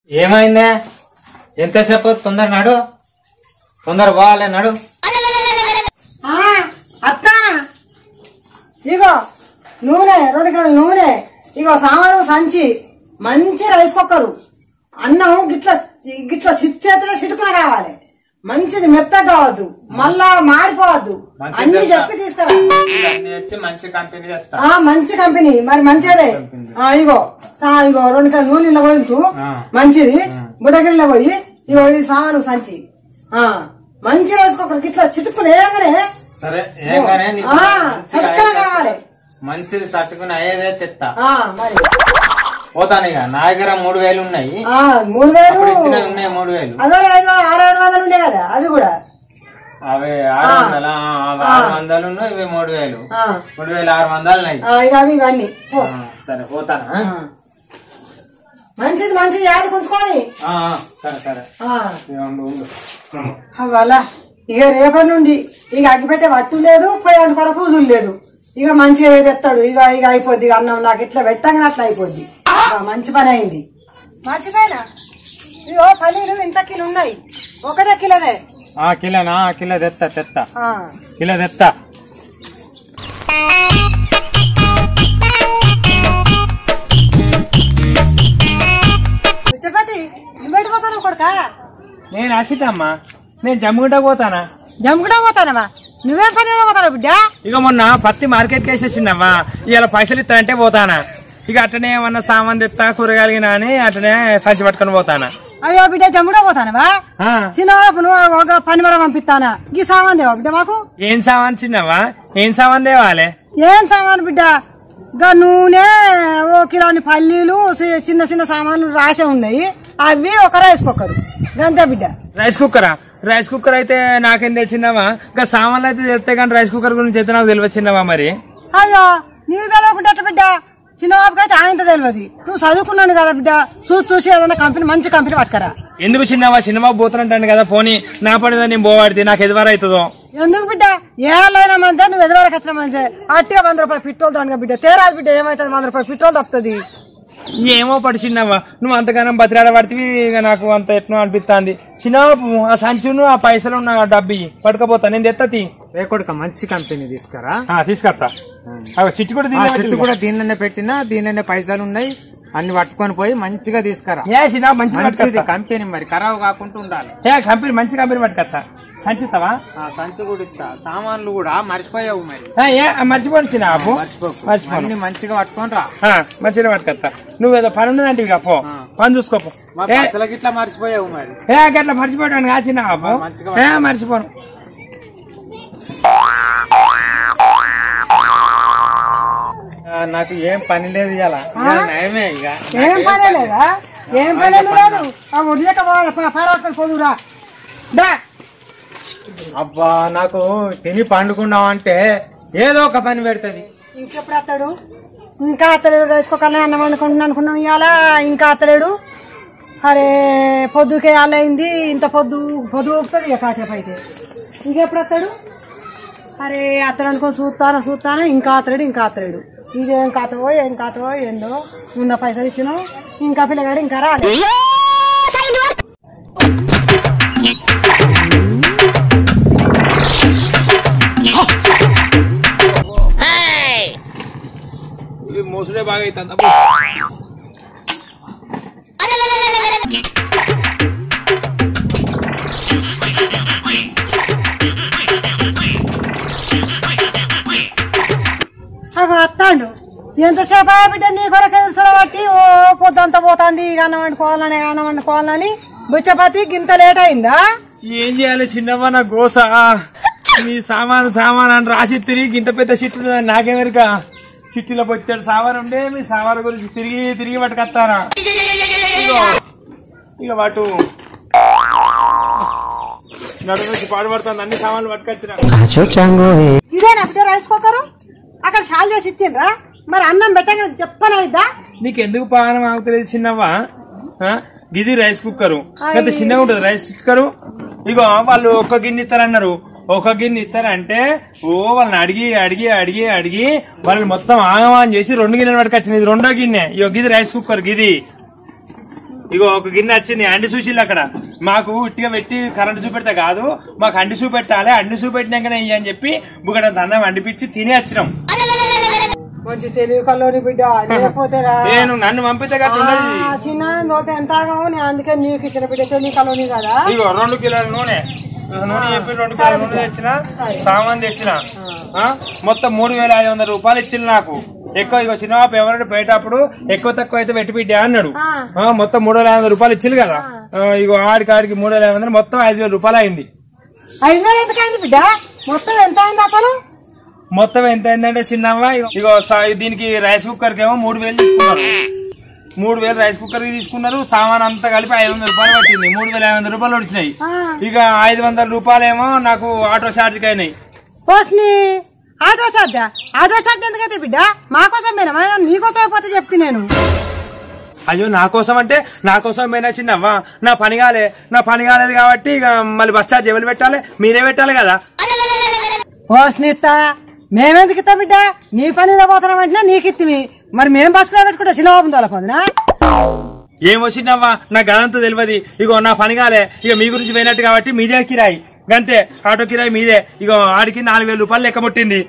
ఏమైందే ఎంతసేపు తొందర నడు తొందర పోవాలి నడు ఆ, అత్తానా ఇగో నూనె రెండు కిలోల నూనె ఇగో సామాను సంచి మంచి రైస్ కుక్కరు అన్నం గిట్ల గిట్ల చేతిలో చిటుకున కావాలి మంచిది మెత్తగా కావద్దు మళ్ళా మాడిపోవద్దు మంచిది అన్ని తెస్తా. చెప్పి తీసుకురా ఇవన్నీ తెచ్చి మంచి కంపెనీ తెస్తా ఆ మంచి కంపెనీ మరి మంచిదే ఆ ఇగో సా ఇగో రెండు కిలోల నూనె ఇలా పోయించు ఆ. మంచిది బుడగిరిలో పోయి ఇగో ఇది సామాను సంచి ఆ మంచి రైస్ కుక్కర్ గిట్ల చిటుకులు వేయగానే సరే ఏంగానే నీకు ఆ, మంచిగా చక్కగా అయ్యేటట్టు కావాలి. మంచిది తట్టుకుని అయ్యేదే తెస్తా ఆ మరి పోతాను ఇక నా దగ్గర మూడు వేలు ఉన్నాయి ఆ, మూడు వేలు అప్పుడు ఇచ్చినవి ఉన్నాయి మూడు వేలు అదే ఐదు ఆరు ఏడు వందలు ఉండే కదా అవి కూడా అవి ఆరు వందలు ఆ, అవి ఆరు వందలు ఉన్నాయి, ఇవి మూడు వేలు ఆ, మూడు వేలు ఆరు వందలు ఉన్నాయి ఆ, ఇక అవి ఇవన్నీ పో. ఆ, సరే పోతాను ఆ. మంచిది మంచిది యాది కుంచుకొని ఆ, ఆ, సరే సరే ఆ, ఇక ఉండు ఉండు అవ్వాలా ఇక రేపటి నుండి ఇక అగ్గిపెట్టే వట్టు లేదు పోయి అంటు కొరకు ఊజులు లేదు ఇక మంచిగా ఏది ఎత్తాడు ఇక ఇక అయిపోద్ది ఇక అన్నం నాకు ఇట్లా పెట్టగానే అట్లా అయిపోద్ది ఇక మంచి పని అయింది మర్చిపోయినా ఇగో పల్లీలు ఇంత కిలో ఉన్నాయి ఒకటే కిలోనే ఆ కిలోనా ఆ, కిలో తెత్తా తెత్తా ఆ. కిలో తెత్తా చపాతి నువ్వు పోతాను కొడుకా నేను అసిటమ్మా నేను జమ్ముకుంటా పోతానా జమ్ముకుంటా పోతానవా నువ్వేం పని మీద పోతావు బిడ్డ ఇక మొన్న పత్తి మార్కెట్ కేసి వచ్చిందమ్మా ఇవాళ పైసలు ఇస్తానంటే పోతానా ఇక అట్లనే ఏమన్నా సామాన్ తెస్తా కూరగాయలు అని అట్లనే సంచి పట్టుకొని పోతానా అయ్యో బిడ్డ జమ్ముడా పోతానవా ఆ, చిన్నవాపు నువ్వు ఒక పని మర పంపిస్తానా ఈ సామాన్ దేవా బిడ్డ మాకు ఏం సామాన్ చిన్నవా ఏం సామాన్ తేవాలి ఏం సామాన్ బిడ్డ గా నూనె ఓ కిలోని పల్లీలు సి- చిన్న చిన్న సామాన్లు రాసే ఉన్నాయి అవి ఒక రైస్ కుక్కరు గంతే బిడ్డ రైస్ కుక్కరా రైస్ కుక్కర్ అయితే నాకేం తెలిసిందమ్మా ఇంకా సామాన్లు అయితే తెలిస్తే కానీ రైస్ కుక్కర్ గురించి అయితే నాకు తెలియచిన్నవా మరి అయ్యో నీకు తెలియకుండా ఎట్లా బిడ్డ చిన్నబాబుకి అయితే ఆయన తెలియదు నువ్వు చదువుకున్నాను కదా బిడ్డ చూసి చూసి ఏదైనా కంపెనీ మంచి కంపెనీ పట్టుకరా ఎందుకు చిన్నవా సినిమా పోతున్నట్టాను కదా పోనీ నా పడిదా నేను పోవాడితే నాకు ఎదురు అవుతుందో ఎందుకు బిడ్డ ఏళ్ళైనా మందే నువ్వు ఎదువరకు వచ్చిన మందే అట్టిగా వంద రూపాయలు పెట్రోల్ దానిగా బిడ్డ తేరాదు బిడ్డ ఏమైతుంది వంద రూపాయలు పెట్రోల్ తప్పుతుంది ఏమో పడి చిన్నవా నువ్వు అంతగానం బతిరాడ పడితే ఇక నాకు అంత ఎట్నో అనిపిస్తుంది చిన్నబాబు ఆ సంచును ఆ పైసలు నా డబ్బి పట్టుకపోతా నేను తెత్తతి రేకొడుక మంచి కంపెనీ తీసుకురా తీసుకొస్తా అవి చిట్టు కూడా ఆ దీనిలో చెట్టు పెట్టు. కూడా దీనిలోనే పెట్టినా దీనిలోనే పైసలు ఉన్నాయి అన్ని పట్టుకొని పోయి మంచిగా తీసుకురా ఏ చిన్న మంచి మంచిది పట్టుకొస్తా కంపెనీ మరి ఖరాబ్ కాకుండా ఉండాలి ఏ కంపెనీ మంచి కంపెనీ పట్టుకొస్తా సంచిస్తావా ఆ సంచి కూడా ఇస్తా సామాన్లు కూడా మర్చిపోయావు మరి ఆ, ఏ మర్చిపోను చిన్న ఆపు మర్చిపోకు మర్చిపోను అన్ని మంచిగా పట్టుకొని రా ఆ, మంచిగా పట్టుకొస్తా నువ్వేదో పని ఉన్నదంటే ఇక పో పని చూసుకోపో మా ఏ బస్సులకి ఇట్లా మర్చిపోయావు మరి ఏ గట్లా మర్చిపోయాను కా చిన్న ఆపు మంచిగా ఏ మర్చిపోను ఆ, నాకు ఏం పని లేదు ఇలా నయమే ఇక ఏం పని లేదా ఏం పని లేదు ఆ వడ్లేక పరవట్టుకొని పోదురా దా అబ్బా నాకు తిని పండుకున్నావు అంటే ఏదో ఒక పని పెడుతుంది ఇంకెప్పుడు అత్తడు ఇంకా అత్తలేడు వేసుకోకల్లా అన్నం వండుకుంటున్నా అనుకున్నాం ఇవాళ ఇంకా అత్తలేడు అరే పొద్దుకే అయింది ఇంత పొద్దు పొద్దు ఊపుతుంది ఇక కాసేపు అయితే ఇంకెప్పుడు అత్తాడు అరే అత్తడు అనుకొని చూస్తాను చూస్తాను ఇంకా అత్తలేడు ఇంకా అత్తలేడు ఇదేం కాతవో ఏం కాతవో ఏందో ఉన్న పైసలు ఇచ్చినావు ఇంకా పిల్లగాడు ఇంకా రాలేదు ఇది మోసుడే బాగా అవుతుంది అగో అత్తాడు ఎంతసేపు ఆ బిడ్డ నీ కొరకు ఎదురు బట్టి ఓ పొద్దంతా పోతాంది ఇక అన్నం వండుకోవాలని అన్నం వండుకోవాలని బుచ్చపతి గింత లేట్ అయిందా ఏం చేయాలి చిన్నవ్వ నా గోస మీ సామాను సామాన్ అని రాసి తిరిగి ఇంత పెద్ద చిట్టు నాకెమెరిక చిట్టిలో వచ్చాడు సామాన్ ఉండే మీ సామాన్ గురించి తిరిగి తిరిగి పట్టుకొస్తారా ఇగో ఇక వాటు నడుము నుంచి పాడుపడుతుంది అన్ని సామాన్లు పట్టుకొచ్చిన ఇదేనా బిడ్డ రైస్ కుక్కరు అక్కడ సాల్ చేసి ఇచ్చిండ్రా మరి అన్నం పెట్టగా చెప్పనైద్దా నీకెందుకు పానం ఆగుతలేదు చిన్నవ్వా ఆ? గిది రైస్ కుక్కరు ఎంత చిన్నగా ఉంటుంది రైస్ కుక్కరు ఇగో వాళ్ళు ఒక్క గిన్నె ఇస్తారన్నారు ఒక గిన్నె ఇస్తారంటే ఓ వాళ్ళని అడిగి అడిగి అడిగి అడిగి వాళ్ళని మొత్తం ఆగమాన్ చేసి రెండు గిన్నెలు పట్టుకొచ్చింది ఇది రెండో గిన్నె ఇగో గిది రైస్ కుక్కర్ గిది ఇగో ఒక గిన్నె వచ్చింది అండి చూసిల్లు అక్కడ మాకు ఉట్టిగా పెట్టి కరెంట్ చూపెడితే కాదు మాకు అండి చూపెట్టాలి అండి చూపెట్టినాకనే ఇయ్యి అని చెప్పి బుగడ దండం వండిపించి తిని వచ్చినాం మంచి తెలివి కల్లోని బిడ్డ లేకపోతే రా. నేను నన్ను పంపితే గట్ల ఉన్నది ఆ, చిన్న నోట ఎంత ఆగమో నేను అందుకే నీకు ఇచ్చిన బిడ్డ తెలివి కల్లోని కదా ఇగో రెండు కిలోల నూనె నూనె చెప్పి రెండు కిలోల నూనె తెచ్చిన సామాన్ తెచ్చిన ఆ? మొత్తం మూడు వేల ఐదు వందల రూపాయలు ఇచ్చింది నాకు ఎక్కువ ఇగో చిన్నపాప ఎవరు పోయేటప్పుడు ఎక్కువ తక్కువ అయితే పెట్టి బిడ్డ అన్నాడు ఆ, మొత్తం మూడు వేల ఐదు వందల రూపాయలు ఇచ్చింది కదా ఆ, ఇగో ఆడికి ఆడికి మూడు వేల ఐదు వందలు మొత్తం ఐదు వేల రూపాయలు అయింది ఐదు వేలు ఎందుకైంది బిడ్డ మొత్తం ఎంత అయింది అసలు మొత్తం ఎంత అయిందంటే చిన్నవ్వ ఇగో- ఇగో సా- దీనికి రైస్ కుక్కర్ కి ఏమో మూడు వేలు తీసుకున్నారు మూడు వేలు రైస్ కుక్కర్ కి తీసుకున్నారు సామాన్ అంతా కలిపి ఐదు వందల రూపాయలు పట్టింది మూడు వేల ఐదు వందల రూపాయలు వచ్చినాయి ఇక ఐదు వందల రూపాయలేమో నాకు ఆటో ఛార్జ్ కి అయినాయి పోస్ని ఆటో ఛార్జ్ ఆటో ఛార్జ్ ఎందుకైతే బిడ్డ మా కోసం మేనమా నీకోసం పోతే చెప్తే నేను అయ్యో నా కోసం అంటే నా కోసం పోయినా చిన్నవ్వ నా పని కాలే నా పని కాలేదు కాబట్టి ఇక మళ్ళీ బస్ ఛార్జ్ ఎవరు పెట్టాలి మీరే పెట్టాలి కదా పోస్ని ఇస్తా మేమెందుకు ఇస్తాం బిడ్డ నీ పని మీద పోతున్నాం అంటే నీకు ఇత్తివి మరి మేము బస్సులో పెట్టుకుంటే శిలవాబం తోలపోదునా ఏం వచ్చిందవ్వా నా గదంతా తెలియదు ఇగో నా పని కాలే ఇక మీ గురించి పోయినట్టు కాబట్టి మీదే కిరాయి గంతే ఆటో కిరాయి మీదే ఇగో ఆడికి నాలుగు వేల రూపాయలు లెక్క ముట్టింది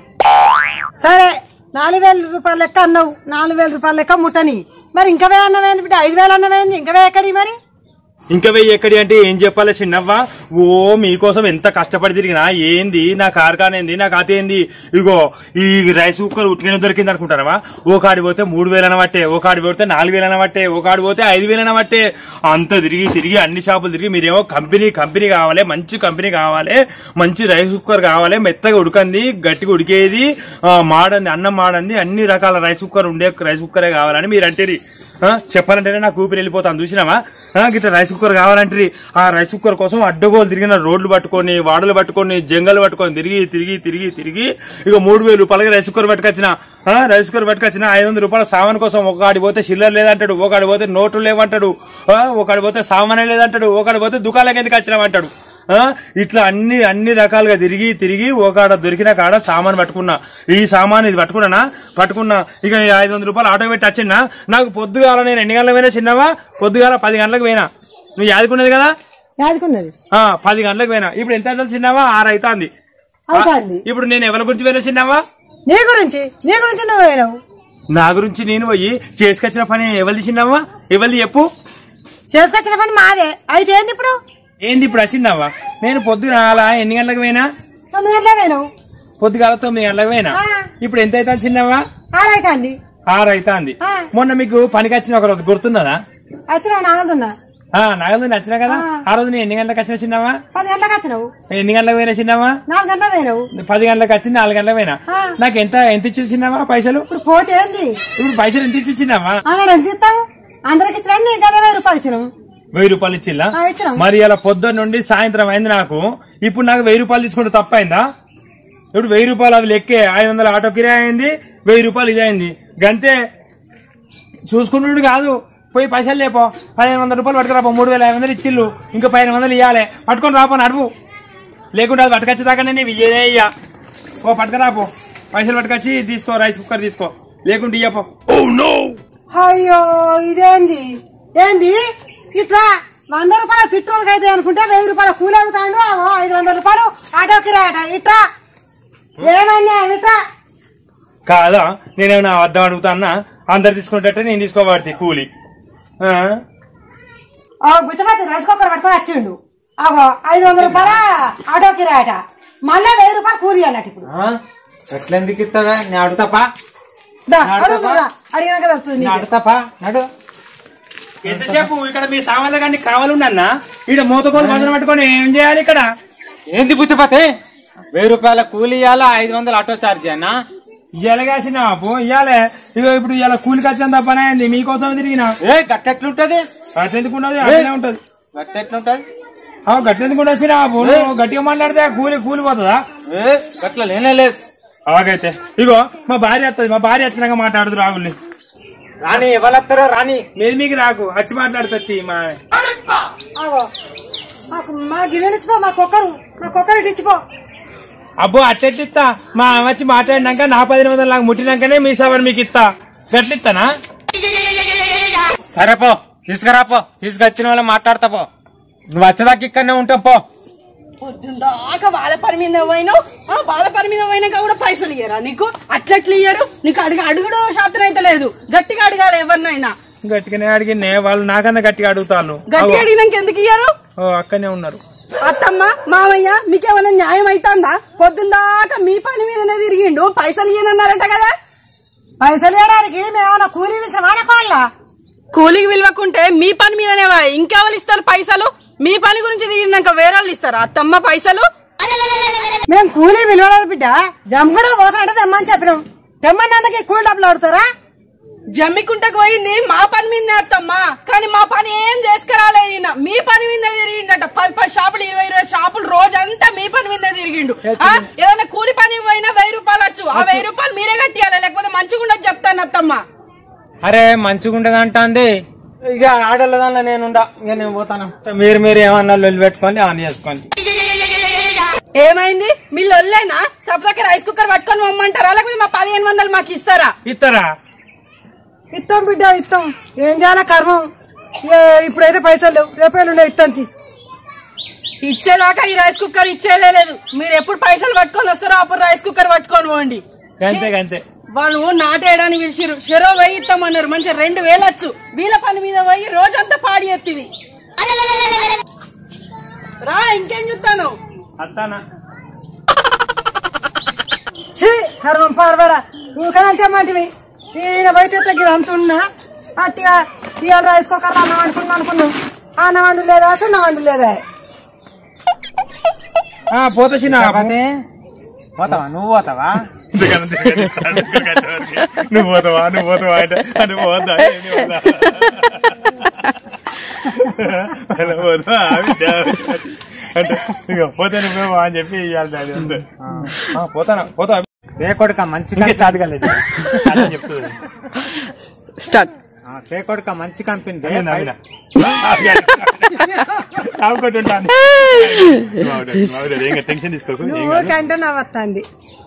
సరే నాలుగు వేల రూపాయలు లెక్క అన్నావు నాలుగు వేల రూపాయలు లెక్క ముట్టని మరి ఇంకా వే అన్నమైంది బిడ్డ ఐదు వేలు అన్నమైంది ఇంకా వే ఎక్కడి మరి ఇంకా వెయ్యి ఎక్కడి అంటే ఏం చెప్పాలి చిన్నవ్వ ఓ మీకోసం ఎంత కష్టపడి తిరిగినా ఏంది నా కార్ఖాన ఏంది నా కథ ఏంది ఇగో ఈ రైస్ కుక్కర్ ఉట్టిన దొరికింది అనుకుంటారవా ఓ కాడి పోతే మూడు వేలు అనబట్టే ఓ కాడి పోతే నాలుగు వేలు అనబట్టే ఓ కాడి పోతే ఐదు వేలు అనబట్టే అంత తిరిగి తిరిగి అన్ని షాపులు తిరిగి మీరేమో కంపెనీ కంపెనీ కావాలి మంచి కంపెనీ కావాలి మంచి రైస్ కుక్కర్ కావాలి మెత్తగా ఉడకంది గట్టిగా ఉడికేది ఆ, మాడంది అన్నం మాడంది అన్ని రకాల రైస్ కుక్కర్ ఉండే రైస్ కుక్కరే కావాలని మీరు అంటేది ఆ, చెప్పాలంటేనే నాకు ఊపిరి వెళ్ళిపోతాను చూసినావా ఆ, గిట్ల రైస్ కుక్కర్ కావాలంటే ఆ రైస్ కుక్కర్ కోసం అడ్డగోలు తిరిగిన రోడ్లు పట్టుకొని వాడలు పట్టుకొని జంగలు పట్టుకొని తిరిగి తిరిగి తిరిగి తిరిగి ఇక మూడు వేలు రూపాయలకి రైస్ కుక్కర్ పట్టుకొచ్చిన ఆ, రైస్ కుక్కర్ పట్టుకొచ్చిన ఐదు వందల రూపాయల సామాన్ కోసం ఒక ఆడి పోతే చిల్లర లేదంటాడు ఒక ఆడి పోతే నోట్లు లేవంటాడు ఆ, ఒక ఆడి పోతే సామానే లేదంటాడు ఒక ఆడి పోతే దుకాణాలకు ఎందుకు వచ్చినామంటాడు ఆ, ఇట్లా అన్ని అన్ని రకాలుగా తిరిగి తిరిగి ఒక దొరికిన కాడ సామాన్ పట్టుకున్నా ఈ సామాన్ ఇది పట్టుకున్నానా పట్టుకున్నా ఇక ఈ ఐదు వందల రూపాయలు ఆటో పెట్టి వచ్చినా నాకు పొద్దుగాల నేను ఎన్ని గంటలకు పోయినా చిన్నవా పొద్దుగాల పది గంటలకు పోయినా నువ్వు యాదుకున్నది కదా యాదుకున్నది ఆ పది గంటలకు పోయినా ఇప్పుడు ఎంత గంటలు చిన్నవా ఆరు అవుతుంది అవుతాంది ఇప్పుడు నేను ఎవరి గురించి పోయినా చిన్నవా నీ గురించి నీ గురించి నువ్వు పోయినావు నా గురించి నేను పోయి చేసుకొచ్చిన పని ఎవరిది చిన్నవా ఎవరిది చెప్పు చేసుకొచ్చిన పని మాదే అయితే ఏంది ఇప్పుడు ఏంది ఇప్పుడు వచ్చిందవ్వా నేను పొద్దున అలా ఎన్ని గంటలకు పోయినా తొమ్మిది గంటలే పోయినావు పొద్దుగాల తొమ్మిది గంటలకు పోయినా ఆ. ఇప్పుడు ఎంత అవుతుంది చిన్నవా ఆరైతాంది ఆరు అవుతుంది ఆ. మొన్న మీకు పనికి వచ్చిన ఒక రోజు గుర్తున్నదా వచ్చినావు నాగదున్నా ఆ నాగదు నచ్చిన కదా ఆ రోజు నేను ఎన్ని గంటలకు వచ్చిన చిన్నవా పది గంటలకు వచ్చినావు ఎన్ని గంటలకు పోయినా చిన్నవా నాలుగు గంటలకు పోయినావు పది గంటలకు వచ్చింది నాలుగు గంటలకు పోయినా ఆ. నాకు ఎంత ఎంత ఇచ్చి చిన్నవా పైసలు ఇప్పుడు పోతే ఏంది ఇప్పుడు పైసలు ఎంత ఇచ్చి చిన్నవా అక్కడ ఎంత ఇస్తావు అందరికి ఇచ్చినా నీకు కదా వెయ్యి రూపాయలు ఇచ్చినావు వెయ్యి రూపాయలు ఇచ్చిల్లా ఆ, ఇచ్చినాం. మరి అలా పొద్దున్న నుండి సాయంత్రం అయింది నాకు ఇప్పుడు నాకు వెయ్యి రూపాయలు తీసుకుంటే తప్పైందా ఇప్పుడు వెయ్యి రూపాయలు అది లెక్కే ఐదు వందల ఆటో కిరాయి అయింది వెయ్యి రూపాయలు ఇది అయింది గంతే చూసుకున్నాడు కాదు పోయి పైసలు లేపో పదిహేను వందల రూపాయలు పట్టుకురాపో మూడు వేల ఐదు వందలు ఇచ్చిల్లు ఇంకా పదిహేను వందలు ఇవ్వాలి పట్టుకొని రాపో నడువు లేకుంటే అది పట్టుకొచ్చేదాకానే నీవు ఇయ్యనే ఇయ్య ఓ పట్టుకురాపో పైసలు పట్టుకొచ్చి తీసుకో రైస్ కుక్కర్ తీసుకో లేకుంటే ఇయ్యపో అయ్యో ఇదేంది ఏంది ఇట్లా వంద రూపాయల పెట్రోల్ అయితే అనుకుంటే వెయ్యి రూపాయల కూలి అడుగుతాడు అవో ఐదు వందల రూపాయలు ఆటో కిరాయట ఇట్లా ఏమన్నా ఇట్లా కాదా నేనేమన్నా అర్థం అడుగుతానా అందరు తీసుకునేటట్టే నేను తీసుకోబడితే కూలి ఆ? ఆ గుట్టపతి రైస్ కుక్కర్ పట్టుకొని వచ్చిండు అగో ఐదు వందల రూపాయల ఆటో కిరాయట మళ్ళీ వెయ్యి రూపాయలు కూలి అన్నట్టు ఇప్పుడు ఎట్లా ఎందుకు ఇస్తావా నేను అడుగుతాపా దా, అడుగుతున్నా అడిగినాక తెలుస్తుంది నేను నీకు. అడుగుతాపా నడు ఎంతసేపు ఇక్కడ మీ సామాన్లు కానీ కావాలన్నా ఇక్కడ మూతకోలు భజన పట్టుకొని ఏం చేయాలి ఇక్కడ ఏంది పుచ్చపతే వెయ్యి రూపాయల కూలి ఇవ్వాలా ఐదు వందలు ఆటో ఛార్జ్ అన్నా ఇయ్యాలగాసిన అప్పు ఇయ్యాలే ఇగో ఇప్పుడు ఇలా కూలికి వచ్చిన పని అయింది మీకోసం తిరిగిన ఏ గట్టెట్లుంటది గట్లెందుకు ఉండదు అట్లనే ఉంటది గట్టెట్లుంటది ఆ గట్లెందుకు ఉండదు వచ్చిన అప్పు నువ్వు గట్టిగా మాట్లాడితే ఆ కూలి కూలిపోతుందా ఏ గట్ల లేనే లేదు అలాగైతే ఇగో మా భార్య వస్తుంది మా భార్య వచ్చినాక మాట్లాడుతు రాగుల్ని రాని ఎవరత్తారో రాని మీరు మీకు రాకు వచ్చి మాట్లాడుతుంది మా అగో మాకు మా గిన్నెలు ఇచ్చిపో మా కుక్కరు మా కుక్కరు ఇటు ఇచ్చిపో అబ్బో అట్టెట్టిస్తా మా ఆమె వచ్చి మాట్లాడినాక నా పదిహేను వందలు నాకు ముట్టినాకనే మీ సవర్ మీకు ఇస్తా గట్లిస్తానా సరేపో తీసుకురాపో తీసుకొచ్చిన వాళ్ళు మాట్లాడతా పో నువ్వు వచ్చేదాకా ఇక్కడనే ఉంటావు పో పొద్దుందాకా వాళ్ళ పని మీద పోయినావు ఆ, వాళ్ళ పని మీద పోయినాక కూడా పైసలు ఇయ్యరా నీకు అట్లెట్లు ఇయ్యరు నీకు అడిగి అడుగుడు శాతం అయితే లేదు గట్టిగా అడగాలి ఎవరినైనా గట్టిగానే అడిగినే వాళ్ళు నాకన్నా గట్టిగా అడుగుతాను గట్టిగా అడిగినాక ఎందుకు ఇయ్యరు ఓ అక్కనే ఉన్నారు అత్తమ్మ మామయ్య మీకేమైనా న్యాయం అవుతుందా పొద్దుందాకా మీ పని మీదనే తిరిగిండు పైసలు ఇయ్యనన్నారట కదా పైసలు ఇవ్వడానికి మేమన్నా కూలీ విసిన వాడకోళ్ళ కూలికి విలువకుంటే మీ పని మీదనే వా. ఇంకెవరు ఇస్తారు పైసలు మీ పని గురించి తిరిగినాక వేరే వాళ్ళు ఇస్తారా అత్తమ్మ పైసలు మేము కూలీ విలువలేదు బిడ్డ జమ్ముడు పోతానంటే తెమ్మని చెప్పినాం తెమ్మన్నందుకు కూలీ డబ్బులు ఆడుతారా జమ్మికుంటకు పోయింది మా పని మీద అత్తమ్మా కానీ మా పని ఏం చేసుకురాలేదు ఈయన మీ పని మీద తిరిగిండట పది పది షాపులు ఇరవై ఇరవై షాపులు రోజంతా మీ పని మీద తిరిగిండు ఆ, ఏదైనా కూలి పని పోయినా వెయ్యి రూపాయలు వచ్చు ఆ వెయ్యి రూపాయలు మీరే కట్టియాలి లేకపోతే మంచిగా ఉండదు చెప్తాను అత్తమ్మ అరే మంచిగా ఉండదు అంటాంది ఇక ఆడల దానిలో నేను ఉండా ఇక నేను పోతాను మీరు మీరు ఏమన్నా లొల్లి పెట్టుకోండి ఆన్ చేసుకోండి ఏమైంది మీ లొల్లేనా సప్లకి రైస్ కుక్కర్ పట్టుకొని పొమ్మంటారా లేకపోతే మా పదిహేను వందలు మాకు ఇస్తారా ఇస్తారా ఇస్తాం బిడ్డ ఇస్తాం ఏం చేయాలా కర్మం ఇక ఇప్పుడైతే పైసలు లేవు రేపేళ్ళు ఇస్తాం తీ. ఇచ్చేదాకా ఈ రైస్ కుక్కర్ ఇచ్చేదే లేదు మీరు ఎప్పుడు పైసలు పట్టుకొని వస్తారో అప్పుడు రైస్ కుక్కర్ పట్టుకొని పోండి అంతే అంతే వాళ్ళు నాటేయడానికి పిలిచిరు చెరో వెయ్యి ఇస్తామన్నారు మంచిగా రెండు వేలు వచ్చు వీళ్ళ పని మీద పోయి రోజంతా పాడి ఎత్తివి రా ఇంకేం చూస్తాను అత్తానా ఛీ కర్మం పాడబడ ఊకనంతే మంటివి ఈయన బయట తగ్గిది అంత ఉన్నా అట్టిగా ఇవాళ రాసుకోకర్రా అన్నం అనుకున్నాం అనుకున్నాం ఆ అన్నం వండు లేదా సున్నం వండు లేదా ఆ, పోతా చిన్న కాకపోతే పోతావా నువ్వు పోతావా నువ్వు పోతావా నువ్వు పోతావా అంటే అని పోతా ఏంది పోతా? అలా పోతా, బిడ్డ. అంటే ఇక పోతే నువ్వేమో అని చెప్పి ఇవ్వాలి డాడీ అంతే ఆ, పోతానా పోతా పేకొడుక మంచి ఇంకా కంపెనీ స్టార్ట్ కాలేదు అదే చెప్తుంది స్టార్ట్ పేకొడుక మంచి కంపెనీ నేను నవ్వినా. తాగుకుంటూ ఉంటాను ఇంకా టెన్షన్ తీసుకోకు ఏం నువ్వు కంటే నవ్వుతుంది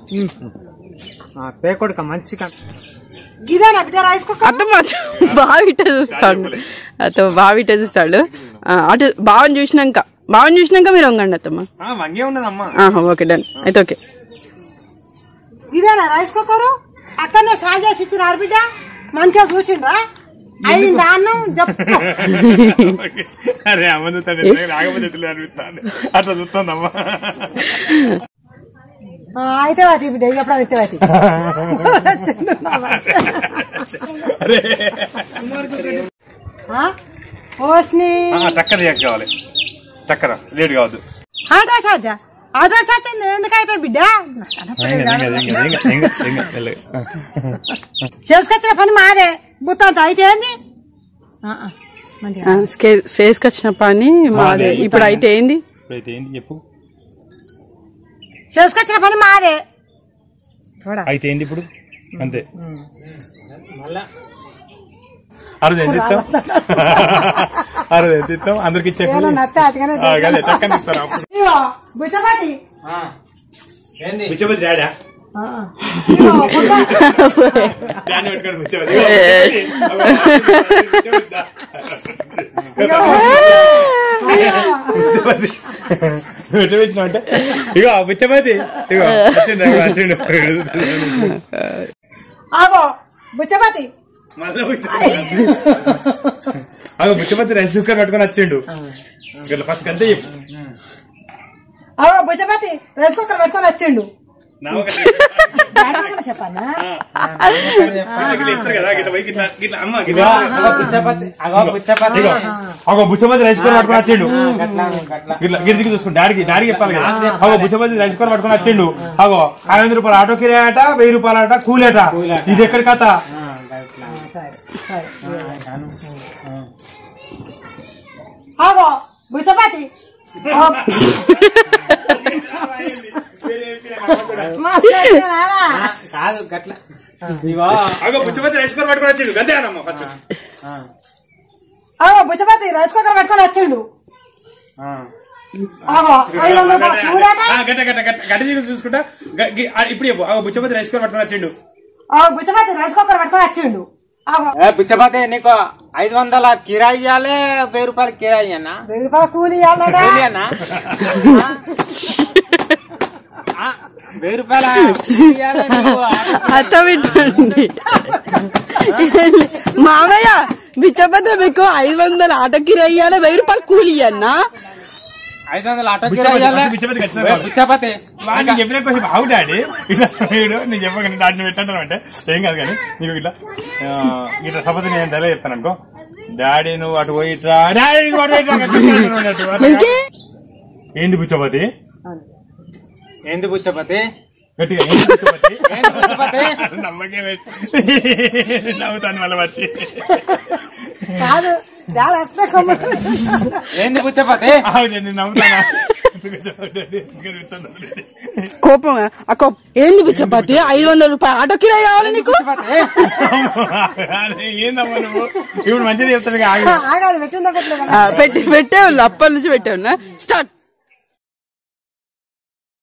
పేకొడుక మంచి కంపెనీ గిదేనా బిడ్డ రాసుకోక అత్తమ్మ బావిట చూస్తాడు అత్తమ్మ బావిట చూస్తాడు ఆ, అటు బావని చూసినాక బావని చూసినాక మీరు వంగండి అత్తమ్మ ఆ, వంగే ఉన్నదమ్మా ఆహా, ఓకే డన్ అయితే ఓకే ఇదేనా రాసుకోకరు అక్కడనే సాగు చేసి ఇచ్చినారు బిడ్డ మంచిగా చూసిండ్రా అయిందా అన్నం చెప్పు అరే అమ్మ చూస్తాడు రాకపోతే ఎట్లా అనిపిస్తాను అట్లా చూస్తుందమ్మా ఆ, అయితే వాతి బిడ్డ ఎప్పుడు అయితే వాతి అరే ఓస్ని ఆ, టక్కర రియాక్ట్ కావాలి టక్కర లేట్ కావద్దు ఆటో చార్జ్ ఆటో చార్జ్ ఎందుకైతే బిడ్డ చేసుకొచ్చిన పని మాదే బుత్తంత అయితే ఏంది ఆ, ఆ, మంచిగా. ఆ, స్కే- చేసుకొచ్చిన పని మాదే ఇప్పుడు అయితే ఏంది ఇప్పుడైతే ఏంటి చెప్పు చేసుకొచ్చిన పని మాదే చూడా అయితే ఏంటి ఇప్పుడు అంతే అరుదు ఎంత ఇస్తాం అరుదు ఎంత ఇస్తాం అందరికి ఇచ్చే ఏమన్నా నచ్చితే అటుగానే ఆ, అదే చక్కని ఇస్తారు అప్పుడు. ఇదిగో, బుచ్చపాటి ఏంది పిచ్చపతి డాడా ఆ, ఆ. ఇదిగో, బుచ్చ- దాన్ని పెట్టుకొని పిచ్చపతి ఇగో, పిచ్చపతి దా. పిచ్చపతి ఎట్లా పెట్టినావు అంటే ఇగో పిచ్చపతి ఇగో వచ్చిండు ఇగో, వచ్చిండు ఆగో బుచ్చపాటి మళ్ళా పిచ్చపతి అగో పిచ్చపతి రైస్ కుక్కర్ పట్టుకొని వచ్చిండు ఇట్లా ఫస్ట్ అంతే చెప్పు ఆగో బుచ్చపాటి రైస్ కుక్కర్ పెట్టుకొని వచ్చిండు నా ఒక డాడీ చెప్పానా ఇట్లా చెప్తారు కదా గిట్ల పోయి గిట్ల గిట్ల అమ్మ ఇగో, గిట్ల అగో పుచ్చపతి అగో పుచ్చపతి ఇగో అగో బుచ్చపతి రైస్ కుక్కర్ పట్టుకొని వచ్చిండు గట్లా గట్లా గిట్ల గిరికి చూసుకోండి డాడీకి డాడీ చెప్పాలి కదా అగో బుచ్చపతి రైస్ కుక్కర్ పట్టుకొని వచ్చిండు అగో ఐదు వందల రూపాయలు ఆటో కిరాయి అట వెయ్యి రూపాయలు అట కూలేట ఇది ఎక్కడి కథ ఆ, గట్లా సరే సరే ఆ, అను. ఆగో బుచ్చపాటి ఓ, మాట్లాడుతున్నారా? ఆ, కాదు గట్ల ఇగో అగో బుచ్చపతి రైస్ కుక్కర్ పట్టుకొని వచ్చిండు గంతే అనమ్మ ఫస్ట్ ఆ, ఆగో బుచ్చపాటి రైస్ కుక్కర్ పెట్టుకొని వచ్చిండు ఆ. ఆగో ఐదు వందల రూపాయల కూరాట ఆ, గట్ట గట్ట గట్ట గట్ట తీసి చూసుకుంటా గ- గి- ఆ, ఇప్పుడు చెప్పు అగో బుచ్చపతి రైస్ కుక్కర్ పట్టుకొని వచ్చిండు ఆగో బుచ్చపాటి రైస్ కుక్కర్ పెట్టుకొని వచ్చిండు ఆగో ఏ పిచ్చపతి నీకు ఐదు వందల కిరాయి ఇవ్వాలి వెయ్యి రూపాయలు కిరాయి అన్నా వెయ్యి రూపాయలు కూలి ఇవ్వాలడా కూలి అన్నా ఆ, వెయ్యి రూపాయల ఇయ్యాలి నీకు. అత్త పెట్టండి మామయ్య బిచ్చపతి మీకు ఐదు వందల ఆటో కిరాయి ఇయ్యాలి వెయ్యి రూపాయలు కూలి అన్నా ఐదు వందల ఆటో బిచ్చపతి, కిరాయి ఇయ్యాలి. బిచ్చపతి ఖచ్చితంగా. పిచ్చపతి వాడిని చెప్పిన కొంచెం బాగు డాడీ ఇట్లా వీడు నేను చెప్పకండి డాడీ పెట్టంటాను అంటే ఏం కాదు కానీ నీకు ఇట్లా ఆ, ఇట్లా సపోజ్ నేను తెల చెప్తాను అనుకో డాడీ నువ్వు అటు పోయి ఇట్లా డాడీ నువ్వు అటు పోయి ఇట్లా చెప్తాను అన్నట్టు. అట్లా ఇంకే ఏంది బుచ్చపతి ఏంది పిచ్చపతి గట్టిగా ఏంది బుచ్చపతి ఏంది పిచ్చపతి నమ్మకే నవ్వుతాను మళ్ళీ వచ్చి కాదు చాలా అట్లే కమ్ముడు. ఏంది పిచ్చపతి అవును నేను నవ్వుతానా కోపం ఆ కోపం ఏంది బిచ్చపతి ఐదు వందల రూపాయలు ఆటో కిరాయి కావాలి నీకు పిచ్చపతి ఏందమ్మా నువ్వు ఇప్పుడు మంచిగా చెప్తాను ఆగి ఆగాదు పెట్టిందా పెట్టలేదు ఆ, పెట్టి పెట్టే వాళ్ళు అప్పటి నుంచి పెట్టే ఉన్నా స్టార్ట్